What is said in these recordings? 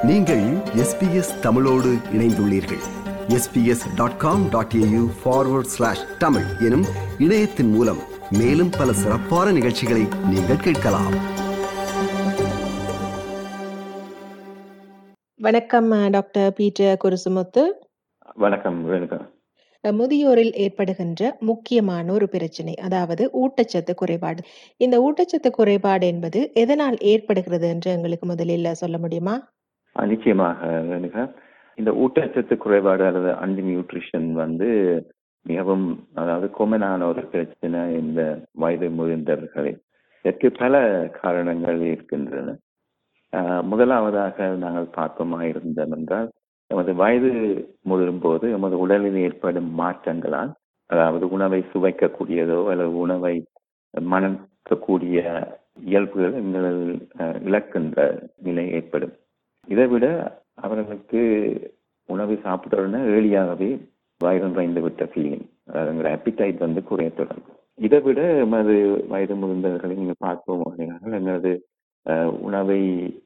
நீங்கள் எஸ்பிஎஸ் தமிழோடு இணைந்துள்ளீர்கள் SBS dot com dot AU forward slash Tamil எனும் இணையத்தின் மூலம் மேலும் பல சிறப்பான நிகழ்ச்சிகளை நீங்கள் கேட்கலாம் வணக்கம் அஹ், டாக்டர் பீட்டர் குருசுமுத்து வணக்கம் வணக்கம் அஹ், முதியோரில் ஏற்படுகின்ற முக்கியமான ஒரு பிரச்சனை அதாவது ஊட்டச்சத்து குறைபாடு இந்த ஊட்டச்சத்து குறைபாடு என்பது எதனால் ஏற்படுகிறது என்று எங்களுக்கு முதலில் சொல்ல முடியுமா ஆ, நிச்சயமாக ரேணுகா இந்த ஊட்டச்சத்து குறைபாடு அல்லது அண்டி நியூட்ரிஷன் வந்து மிகவும் அதாவது கொமனான ஒரு பிரச்சனை இந்த வயது முதிர்ந்தவர்களில் இதற்கு பல காரணங்கள் இருக்கின்றன ஆ, முதலாவதாக நாங்கள் பார்ப்போமா இருந்தோம் என்றால் நமது வயது முதிரும் போது நமது உடலில் ஏற்படும் மாற்றங்களால் அதாவது உணவை சுவைக்கக்கூடியதோ அல்லது உணவை மணக்கக்கூடிய இயல்புகள் எங்கள் அஹ், இழக்கின்ற நிலை ஏற்படும் இதை விட அவர்களுக்கு உணவு சாப்பிட்ட உடனே ஏழியாகவே வயிறு நிறைந்து விட்ட ஃபீலிங் அதாவது எங்களோட appetite வந்து குறைய தொடங்கும் இதை விட எமது வயது முதிர்ந்தவர்களை நீங்கள் பார்ப்போம் அப்படின்னால் எங்களது அஹ், உணவை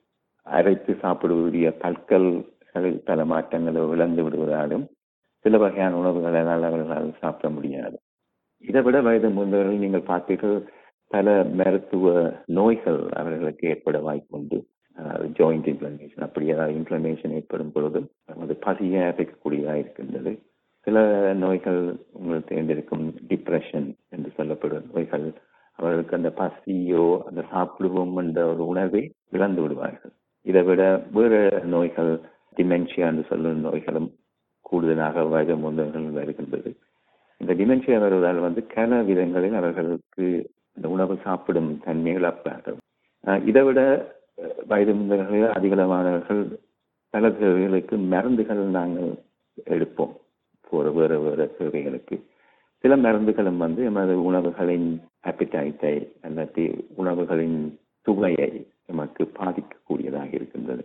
அரைத்து சாப்பிடுவதிய பற்களில் பல மாற்றங்களை இழந்து விடுவதாலும் சில வகையான உணவுகளால் அவர்களால் சாப்பிட முடியாது இதை விட வயது முதிர்ந்தவர்கள் நீங்கள் பார்த்தீர்கள் பல மருத்துவ நோய்கள் அவர்களுக்கு ஏற்பட வாய்ப்புண்டு ஜாயிண்ட் இன்ஃப்ளமேஷன் அப்படி ஏதாவது இன்ஃப்ளமேஷன் ஏற்படும் பொழுது அது பசியை அடைக்கக்கூடியதாக இருக்கின்றது சில நோய்கள் உங்களுக்கு தேர்ந்தெடுக்கும் டிப்ரெஷன் என்று சொல்லப்படும் நோய்கள் அவர்களுக்கு அந்த பசியோ அந்த சாப்பிடுவோம் என்ற ஒரு உணர்வை இழந்து விடுவார்கள் இதை விட வேறு நோய்கள் டிமென்ஷியா என்று சொல்லும் நோய்களும் கூடுதலாக வயது முந்தவர்கள் வருகின்றது இந்த டிமென்ஷியா வருவதால் வந்து பல விதங்களில் அவர்களுக்கு இந்த உணவு சாப்பிடும் தன்மை இழப்பார்கள் அஹ் இதை விட அஹ், வயது முந்தவர்களில் அதிகளவானவர்கள் பல தேவைகளுக்கு மருந்துகள் நாங்கள் எடுப்போம் ஒரு வேறு வேறு தேவைகளுக்கு சில மருந்துகளும் வந்து எமது உணவுகளின் appetite-ஐ அல்லது உணவுகளின் சுவையை நமக்கு பாதிக்கக்கூடியதாக இருக்கின்றது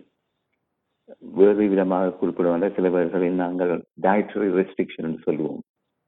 வேறு விதமாக குறிப்பிடுவாங்க சில பேர்களில் நாங்கள் டயட்ரி ரெஸ்ட்ரிக்ஷன் என்று சொல்லுவோம்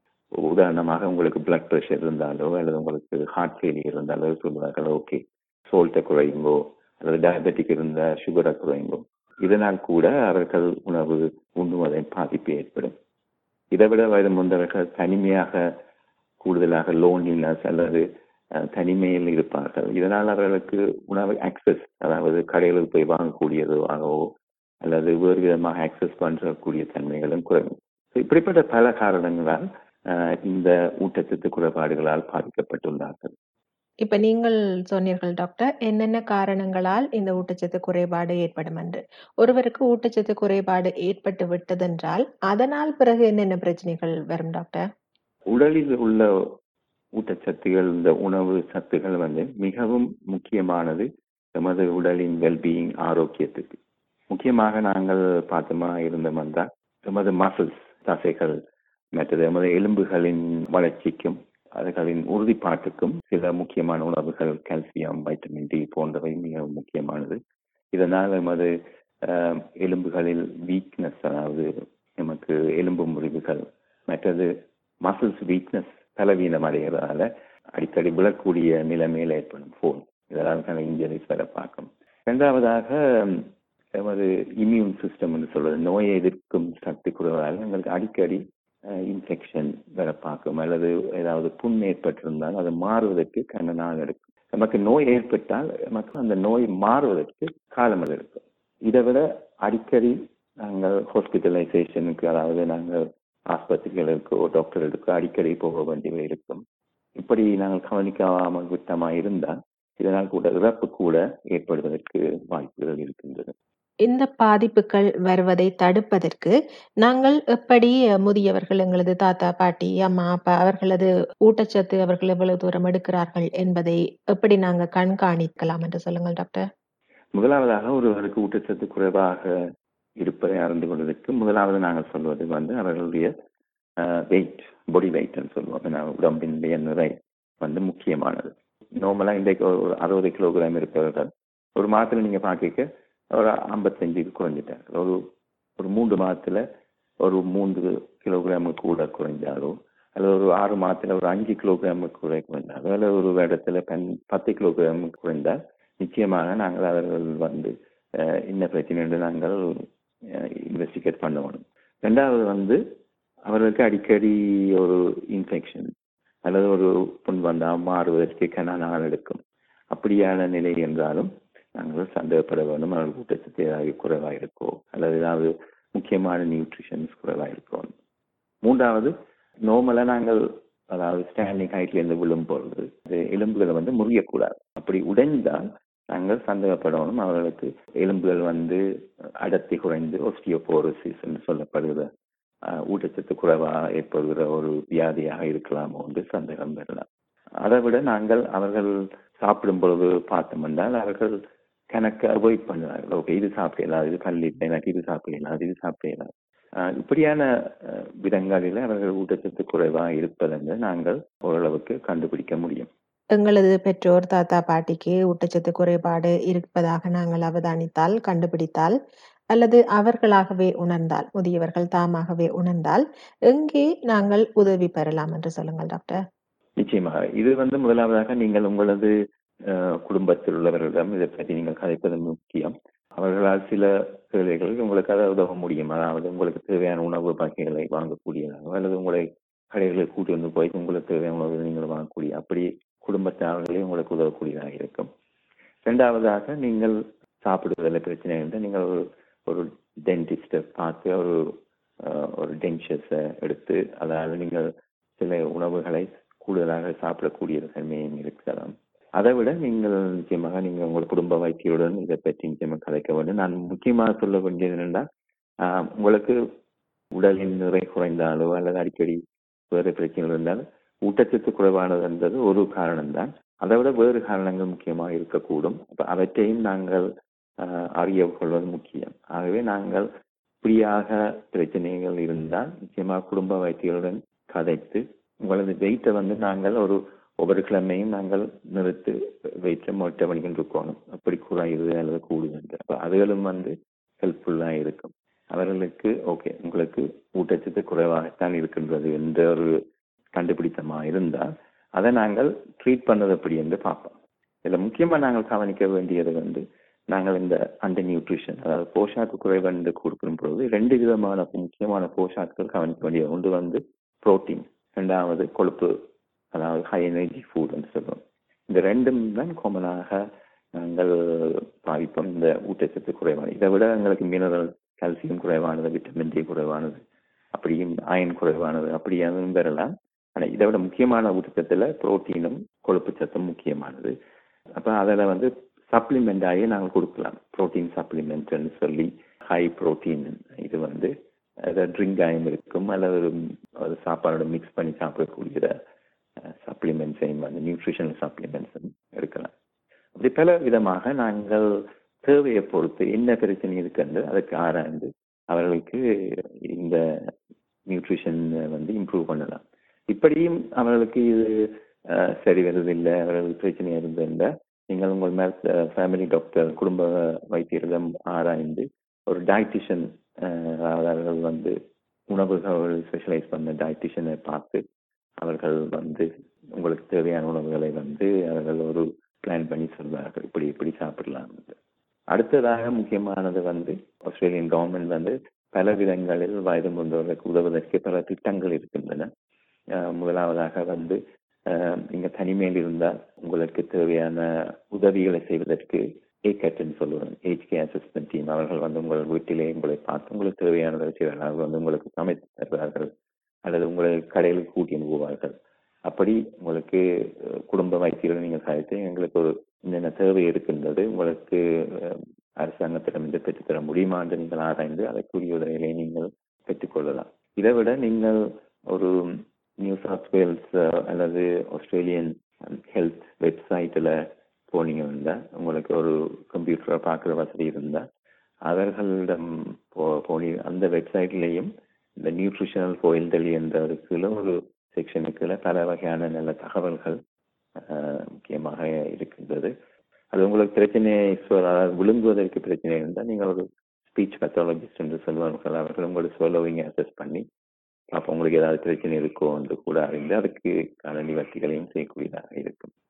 உதாரணமாக உங்களுக்கு பிளட் ப்ரெஷர் இருந்தாலோ அல்லது உங்களுக்கு ஹார்ட் ஃபெயிலியர் இருந்தாலோ சொல்லுவார்கள் ஓகே சோல்ட்டை குறையுங்கோ அல்லது டயபெட்டிக் இருந்த சுகரை குறையுங்கோ இதனால் கூட அவர்கள் உணவு உண்ணுவதின் பாதிப்பு ஏற்படும் இதை விட வயது முந்தவர்கள் தனிமையாக கூடுதலாக லோன்லினஸ் அல்லது அஹ், தனிமையில் இருப்பார்கள் இதனால் அவர்களுக்கு உணவு ஆக்சஸ் அதாவது கடைகளுக்கு போய் வாங்கக்கூடியதாகவோ அல்லது வேறு விதமாக ஆக்சஸ் பண்ணக்கூடிய தன்மைகளும் குறையும் So, இப்படிப்பட்ட பல காரணங்களால் அஹ், இந்த ஊட்டச்சத்து குறைபாடுகளால் பாதிக்கப்பட்டுள்ளார்கள் இப்ப நீங்கள் சொன்னீர்கள் டாக்டர் என்னென்ன காரணங்களால் இந்த ஊட்டச்சத்து குறைபாடு ஏற்படும் என்று ஒருவருக்கு ஊட்டச்சத்து குறைபாடு ஏற்பட்டு விட்டதென்றால் அதனால் பிறகு என்னென்ன பிரச்சனைகள் வரும் டாக்டர் உடலில் உள்ள ஊட்டச்சத்துகள் இந்த உணவு சத்துகள் வந்து மிகவும் முக்கியமானது நமது உடலின் வெல்பீயிங் ஆரோக்கியத்துக்கு முக்கியமாக நாங்கள் பார்த்தோமா இருந்தோம் என்றால் நமது மசில்ஸ் தசைகள் மற்றது நமது எலும்புகளின் வளர்ச்சிக்கும் அதுகளின் உறுதிப்பாட்டுக்கும் சில முக்கியமான உணவுகள் கால்சியம் வைட்டமின் டி போன்றவை மிக முக்கியமானது இதனால் நமது ஆஹ், எலும்புகளில் வீக்னஸ் அதாவது நமக்கு எலும்பு முறிவுகள் மற்றது மசில்ஸ் வீக்னஸ் பலவீனம் அடைகிறதால அடிக்கடி விழக்கூடிய நிலைமையில் ஏற்படும் ஃபோன் இதெல்லாம் சில இன்ஜுரிஸ் வர பார்க்கும் இரண்டாவதாக ம், நமது இம்யூன் சிஸ்டம் என்று சொல்வது நோயை எதிர்க்கும் சக்தி குறைவால் எங்களுக்கு அடிக்கடி இன்ஃபெக்ஷன் வர பார்க்கும் அல்லது ஏதாவது புண் ஏற்பட்டிருந்தால் அது மாறுவதற்கு கண்ண நாள் எடுக்கும் நமக்கு நோய் ஏற்பட்டால் நமக்கு அந்த நோய் மாறுவதற்கு காலம் எடுக்கும் இதை விட அடிக்கடி நாங்கள் ஹாஸ்பிட்டலைசேஷனுக்கு அதாவது நாங்கள் ஆஸ்பத்திரிகளுக்கோ டாக்டர்களுக்கோ அடிக்கடி போக வேண்டியவை இருக்கும் இப்படி நாங்கள் கவனிக்காமல் விட்டமா இருந்தால் இதனால் கூட இறப்பு கூட ஏற்படுவதற்கு வாய்ப்புகள் இருக்கின்றது இந்த பாதிப்புகள் வருவதை தடுப்பதற்கு நாங்கள் எப்படி அஹ், முதியவர்கள் எங்களது தாத்தா பாட்டி அம்மா அப்பா அவர்களது ஊட்டச்சத்து அவர்கள் எவ்வளவு தூரம் எடுக்கிறார்கள் என்பதை எப்படி நாங்க கண்காணிக்கலாம் என்று சொல்லுங்கள் டாக்டர் முதலாவதாக ஒருவருக்கு ஊட்டச்சத்து குறைவாக இருப்பதை அறிந்து கொள்வதற்கு முதலாவது நாங்கள் சொல்வது வந்து அவர்களுடைய வெயிட் பாடி வெயிட்னு சொல்லுவோம் ஏன்னா உடம்பினுடைய நிறை வந்து முக்கியமானது நார்மலா இன்றைக்கு ஒரு அறுபது கிலோகிராம் இருப்பவர்கள் ஒரு மாதத்துல நீங்க பார்க்க ஒரு ஐம்பத்தஞ்சுக்கு குறைஞ்சிட்டார் ஒரு ஒரு மூன்று மாதத்துல ஒரு மூன்று கிலோகிராம் கூட குறைஞ்சாலோ அல்லது ஒரு ஆறு மாதத்துல ஒரு அஞ்சு கிலோகிராம் கூட குறைந்தாலோ அல்லது ஒரு இடத்துல பன் பத்து கிலோகிராம் குறைந்தால் நிச்சயமாக நாங்கள் அவர்கள் வந்து அஹ், என்ன பிரச்சனை என்று நாங்கள் இன்வெஸ்டிகேட் பண்ணணும் ரெண்டாவது வந்து அவர்களுக்கு அடிக்கடி ஒரு இன்ஃபெக்ஷன் அல்லது ஒரு புண் வந்தால் மாறுவதற்கு கன நாள் எடுக்கும் அப்படியான நிலை என்றாலும் நாங்கள் சந்தேகப்பட வேண்டும் அவர்கள் ஊட்டச்சத்து ஏதாவது குறைவாக இருக்கோ அல்லது ஏதாவது முக்கியமான நியூட்ரிஷன்ஸ் குறைவாக இருக்கோ மூன்றாவது நார்மலா நாங்கள் அதாவது ஸ்டாண்டிங் ஹைட்ல இருந்து விழும் பொழுது அது எலும்புகளை வந்து முறியக்கூடாது அப்படி உடைந்தால் நாங்கள் சந்தேகப்படணும் அவர்களுக்கு எலும்புகள் வந்து அடர்த்தி குறைந்து ஒஸ்டியோபோரோசிஸ் என்று சொல்லப்படுகிற ஆஹ், ஊட்டச்சத்து குறைவாக ஏற்படுகிற ஒரு வியாதியாக இருக்கலாமோ என்று சந்தேகம் பெறலாம் அதை விட நாங்கள் அவர்கள் சாப்பிடும் பொழுது பார்த்தோம் என்றால் அவர்கள் கணக்கு அவாய்ட் பண்ணுவார்கள் ஓகே இது சாப்பிடலாம் இது கல்லிட்டு எனக்கு இது சாப்பிடலாம் இது சாப்பிடலாம் ஆஹ் இப்படியான ஆஹ், விதங்களில் அவர்கள் ஊட்டச்சத்து குறைவாக இருப்பதென்று நாங்கள் ஓரளவுக்கு கண்டுபிடிக்க முடியும் எங்களது பெற்றோர் தாத்தா பாட்டிக்கு ஊட்டச்சத்து குறைபாடு இருப்பதாக நாங்கள் அவதானித்தால் கண்டுபிடித்தால் அல்லது அவர்களாகவே உணர்ந்தால் முதியவர்கள் தாமாகவே உணர்ந்தால் எங்கே நாங்கள் உதவி பெறலாம் என்று சொல்லுங்கள் டாக்டர் நிச்சயமாக இது வந்து முதலாவதாக நீங்கள் உங்களது ஆஹ், குடும்பத்தில் உள்ளவர்களிடம் இதை பற்றி நீங்கள் கதைப்பது முக்கியம் அவர்களால் சில வேலைகளில் உங்களுக்கு அதை உதவ முடியும் அதாவது உங்களுக்கு தேவையான உணவு வகைகளை வாங்கக்கூடியதாகவோ அல்லது உங்களை கடைகளுக்கு கூட்டி வந்து போய் உங்களுக்கு தேவையான உணவு நீங்கள் வாங்கக்கூடிய அப்படி குடும்பத்தார்களே உங்களுக்கு உதவக்கூடியதாக இருக்கும் இரண்டாவதாக நீங்கள் சாப்பிடுவதில் பிரச்சனை இருந்தால் நீங்கள் ஒரு ஒரு டென்டிஸ்டை பார்த்து ஒரு ஆஹ், ஒரு டென்ஷஸை எடுத்து அதாவது நீங்கள் சில உணவுகளை கூடுதலாக சாப்பிடக்கூடிய தன்மையும் இருக்கலாம் அதை விட நீங்கள் நிச்சயமாக நீங்கள் உங்கள் குடும்ப வைத்தியருடன் இதை பற்றி நிச்சயமாக கதைக்க வேண்டும் நான் முக்கியமாக சொல்ல வேண்டியது என்னென்னா ஆஹ், உங்களுக்கு உடலின் நிறை குறைந்தாலோ அல்லது அடிக்கடி வேறு பிரச்சனைகள் இருந்தால் ஊட்டச்சத்து குறைவானது என்பது ஒரு காரணம்தான் அதை விட வேறு காரணங்கள் முக்கியமாக இருக்கக்கூடும் அப்ப அவற்றையும் நாங்கள் ஆஹ், அறிய கொள்வது முக்கியம் ஆகவே நாங்கள் இப்படியாக பிரச்சனைகள் இருந்தால் நிச்சயமாக குடும்ப வைத்தியருடன் கதைத்து உங்களது வெயிட்டை வந்து நாங்கள் ஒரு ஒவ்வொரு கிழமையும் நாங்கள் நிறுத்து வெயிட்டை மொட்டை பண்ணிக்கிட்டு இருக்கணும் அப்படி குறையுது அல்லது கூடுது என்று அப்ப அதுகளும் வந்து ஹெல்ப்ஃபுல்லாக இருக்கும் அவர்களுக்கு ஓகே உங்களுக்கு ஊட்டச்சத்து குறைவாகத்தான் இருக்கின்றது என்ற ஒரு கண்டுபிடித்தமா இருந்தால் அதை நாங்கள் ட்ரீட் பண்ணது எப்படி என்று பார்ப்போம் இதில் முக்கியமாக நாங்கள் கவனிக்க வேண்டியது வந்து நாங்கள் இந்த அண்டர் நியூட்ரிஷன் அதாவது போஷாக்கு குறைவு என்று கொடுக்கும் பொழுது ரெண்டு விதமான முக்கியமான போஷாக்குகள் கவனிக்க வேண்டியது ஒன்று வந்து புரோட்டீன் ரெண்டாவது கொழுப்பு அதாவது ஹை எனர்ஜி ஃபுட் என்று சொல்லுவோம் இந்த ரெண்டும் தான் காமனாக நாங்கள் பாவிப்போம் இந்த ஊட்டச்சத்து குறைவானது இதை விட எங்களுக்கு மினரல் கால்சியம் குறைவானது விட்டமின் டி குறைவானது அப்படியும் அயன் குறைவானது அப்படியும் பெறலாம் ஆனால் இதை விட முக்கியமான ஊட்டச்சத்துல புரோட்டீனும் கொழுப்பு சத்தும் முக்கியமானது அப்போ அதில் வந்து சப்ளிமெண்ட் ஆகி நாங்கள் கொடுக்கலாம் புரோட்டீன் சப்ளிமெண்ட்னு சொல்லி ஹை புரோட்டீன் இது வந்து அதை ட்ரிங்க் ஆயும் இருக்கும் அல்லது ஒரு ஒரு சாப்பாடோட மிக்ஸ் பண்ணி சாப்பிடக்கூடிய சப்ளிமெண்ட்ஸையும் வந்து நியூட்ரிஷனல் சப்ளிமெண்ட்ஸும் எடுக்கலாம் அப்படி பல விதமாக நாங்கள் தேவையை பொறுத்து என்ன பிரச்சனை இருக்குன்னு அதுக்கு ஆராய்ந்து அவர்களுக்கு இந்த நியூட்ரிஷன் வந்து இம்ப்ரூவ் பண்ணலாம் இப்படியும் அவர்களுக்கு இது அஹ், சரி வருவதில்லை அவர்கள் பிரச்சனை இருந்திருந்தால் நீங்கள் உங்கள் மேல் ஃபேமிலி டாக்டர் குடும்ப வைத்தியரிடம் ஆராய்ந்து ஒரு டயட்டிஷியன் அவர்கள் வந்து உணவுகள் ஸ்பெஷலைஸ் பண்ண டயட்டிஷியனை பார்த்து அவர்கள் வந்து உங்களுக்கு தேவையான உணவுகளை வந்து அவர்கள் ஒரு பிளான் பண்ணி சொல்வார்கள் இப்படி இப்படி சாப்பிடலாம் என்று. அடுத்ததாக முக்கியமானது வந்து ஆஸ்திரேலியன் கவர்மெண்ட் வந்து பல விதங்களில் வயது முதிர்ந்தவர்களுக்கு உதவுவதற்கு பல திட்டங்கள் இருக்கின்றன அஹ் முதலாவதாக வந்து அஹ் நீங்க தனிமையில் இருந்தால் உங்களுக்கு தேவையான உதவிகளை செய்வதற்கு ஏகட்னு சொல்லுவாங்க ஏஜ் கே அசிஸ்டன்ட் டீம் அவர்கள் வந்து உங்கள் வீட்டிலே உங்களை பார்த்து உங்களுக்கு தேவையானதை செய்வார்கள் அவர்கள் வந்து உங்களுக்கு சமைத்து தருவார்கள் அல்லது உங்களை கடையில் கூட்டி அனுப்புவார்கள் அப்படி உங்களுக்கு அஹ், குடும்ப வைத்தியர்கள் நீங்கள் சாதித்து எங்களுக்கு ஒரு என்னென்ன தேவை இருக்கின்றது உங்களுக்கு அஹ், அரசாங்கத்திடமிருந்து பெற்றுத்தர முடியுமா என்று நீங்கள் ஆராய்ந்து அதற்குரிய உதவிகளை நீங்கள் பெற்றுக்கொள்ளலாம் இதை விட நீங்கள் ஒரு நியூ சவுத் வேல்ஸ் அல்லது ஆஸ்திரேலியன் ஹெல்த் வெப்சைட்டில் போனீங்கன்னா உங்களுக்கு ஒரு கம்ப்யூட்டரை பார்க்குற வசதி இருந்தால் அவர்களிடம் போ போனி அந்த வெப்சைட்லேயும் இந்த நியூட்ரிஷனல் கோயில்தளி என்ற ஒரு கீழே ஒரு செக்ஷனுக்குள்ள பல வகையான நல்ல தகவல்கள் அஹ், முக்கியமாக இருக்கின்றது அது உங்களுக்கு பிரச்சனையை சொ- அதாவது விழுங்குவதற்கு பிரச்சனை இருந்தால் நீங்கள் ஒரு ஸ்பீச் பெத்தாலஜிஸ்ட் என்று சொல்வார்கள் அவர்கள் உங்களுடைய ஸ்வலோவிங் அசஸ் பண்ணி அப்போ உங்களுக்கு ஏதாவது பிரச்சனை இருக்கோ என்று கூட அறிந்து அதுக்கான நிவர்த்திகளையும் செய்யக்கூடியதாக இருக்கும்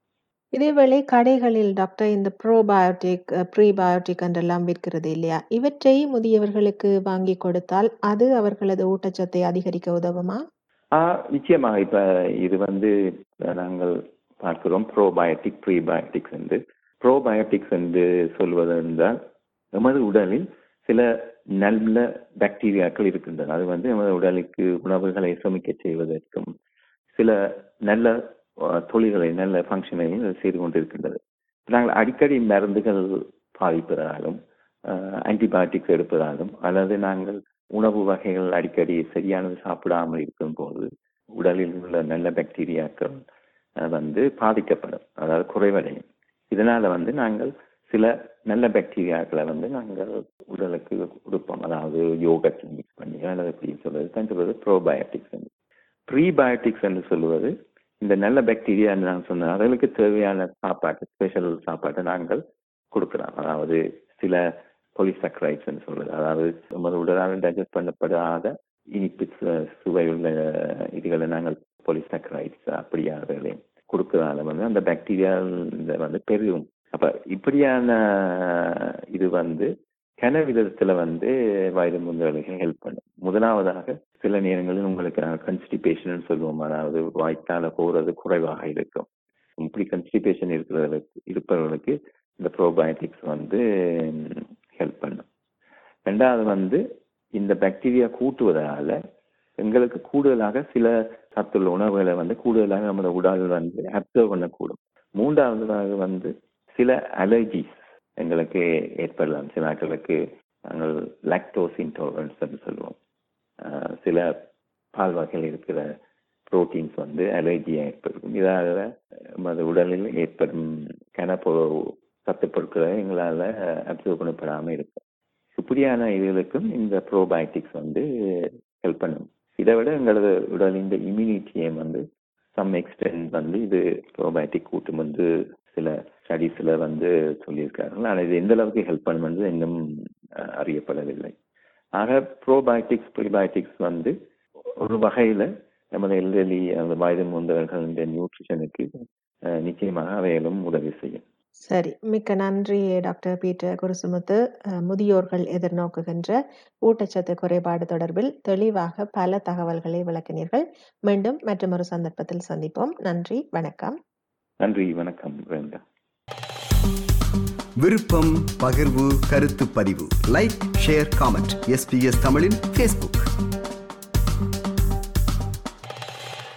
இதேவேளை கடைகளில் டாக்டர் இந்த ப்ரோபயோட்டிக் ப்ரீபயோட்டிக் என்றெல்லாம் விற்கிறது இல்லையா இவற்றை முதியவர்களுக்கு வாங்கி கொடுத்தால் அது அவர்களது ஊட்டச்சத்தை அதிகரிக்க உதவுமா ஆஹ் நிச்சயமாக இப்ப இது வந்து நாங்கள் பார்க்கிறோம் ப்ரோபயோட்டிக் ப்ரீபயோட்டிக்ஸ் என்று ப்ரோபயோட்டிக்ஸ் என்று சொல்வது என்றால் நமது உடலில் சில நல்ல பாக்டீரியாக்கள் இருக்கின்றன அது வந்து நமது உடலுக்கு உணவுகளை சமைக்க செய்வதற்கும் சில நல்ல அஹ், தொழில்களை நல்ல ஃபங்க்ஷனையும் செய்து கொண்டிருக்கின்றது நாங்கள் அடிக்கடி மருந்துகள் பாதிப்பதாலும் ஆன்டிபயோட்டிக்ஸ் எடுப்பதாலும் அல்லது நாங்கள் உணவு வகைகள் அடிக்கடி சரியானது சாப்பிடாமல் இருக்கும் போது உடலில் உள்ள நல்ல பாக்டீரியாக்கள் அஹ், வந்து பாதிக்கப்படும் அதாவது குறைவடையும் இதனால வந்து நாங்கள் சில நல்ல பாக்டீரியாக்களை வந்து நாங்கள் உடலுக்கு கொடுப்போம் அதாவது யோகட் மிக்ஸ் பண்ணி அல்லது எப்படி சொல்றது தான் சொல்வது ப்ரோபயோட்டிக்ஸ் ப்ரீபயோட்டிக்ஸ் என்று சொல்லுவது இந்த நல்ல பாக்டீரியா என்று நான் சொன்னேன் அதுகளுக்கு தேவையான சாப்பாட்டு ஸ்பெஷல் சாப்பாட்டை நாங்கள் கொடுக்கலாம் அதாவது சில பொலிசக்ரைட்ஸ் என்று சொல்றது அதாவது நமது உடலால் டைஜஸ்ட் பண்ணப்படாத இனிப்பு சு- சுவையுள்ள இதுகளை நாங்கள் பொலிசக்ரைட்ஸ் அப்படியாகவே கொடுக்கறதால வந்து அந்த பாக்டீரியா வந்து பெருகும் அப்ப இப்படியான இது வந்து கன விதத்துல வந்து வயது முந்தர்களுக்கு ஹெல்ப் பண்ணும் முதலாவதாக சில நேரங்களில் உங்களுக்கு கன்ஸ்டிபேஷன் சொல்லுவோம் அதாவது வாய்க்கால போறது குறைவாக இருக்கும் இப்படி கன்ஸ்டிபேஷன் இருக்கிறவர்களுக்கு இருப்பவர்களுக்கு இந்த ப்ரோபயோட்டிக்ஸ் வந்து ஹெல்ப் பண்ணும் ரெண்டாவது வந்து இந்த பாக்டீரியா கூட்டுவதால எங்களுக்கு கூடுதலாக சில சத்துள்ள உணவுகளை வந்து கூடுதலாக நமது உடல் வந்து அப்சர்வ் பண்ணக்கூடும் மூன்றாவதாக வந்து சில அலர்ஜிஸ் எங்களுக்கு ஏற்படலாம் சில ஆட்களுக்கு நாங்கள் லாக்டோஸ் இன்டாலரன்ஸ் என்று சொல்லுவோம் ஆஹ் சில பால் வகையில் இருக்கிற புரோட்டீன்ஸ் வந்து அலர்ஜியா ஏற்படும் இதால நமது உடலில் ஏற்படும் கனப்போ சத்து பொருட்களை எங்களால் அப்சர்வ் பண்ணப்படாமல் இருக்கும் இப்படியான இதுகளுக்கும் இந்த ப்ரோபயோட்டிக்ஸ் வந்து ஹெல்ப் பண்ணும் இதை விட எங்களது உடலின் இம்யூனிட்டியை வந்து சம் எக்ஸ்டென்ட் வந்து இது ப்ரோபயோட்டிக் கூட்டம் வந்து சில ஸ்டடீஸ்ல வந்து சொல்லியிருக்கார்கள் ஆனால் இது எந்த அளவுக்கு ஹெல்ப் பண்ணும் இன்னும் அஹ், அறியப்படவில்லை ஆக ப்ரோபயோட்டிக்ஸ் ப்ரீபயோட்டிக்ஸ் வந்து ஒரு வகையில நமது எல்டர்லி அந்த வயது முந்தவர்களின் நியூட்ரிஷனுக்கு அஹ், நிச்சயமாக அவைகளும் உதவி செய்யும் சரி மிக்க நன்றி டாக்டர் பீட்டர் குருசுமுத்து அஹ், முதியோர்கள் எதிர்நோக்குகின்ற ஊட்டச்சத்து குறைபாடு தொடர்பில் தெளிவாக பல தகவல்களை விளக்கினீர்கள் மீண்டும் மற்றொரு சந்தர்ப்பத்தில் சந்திப்போம் நன்றி வணக்கம் நன்றி வணக்கம் வேண்டா விருப்பம் பகிர்வு கருத்து பதிவு லைக் ஷேர் காமெண்ட் எஸ்பிஎஸ் தமிழின் ஃபேஸ்புக்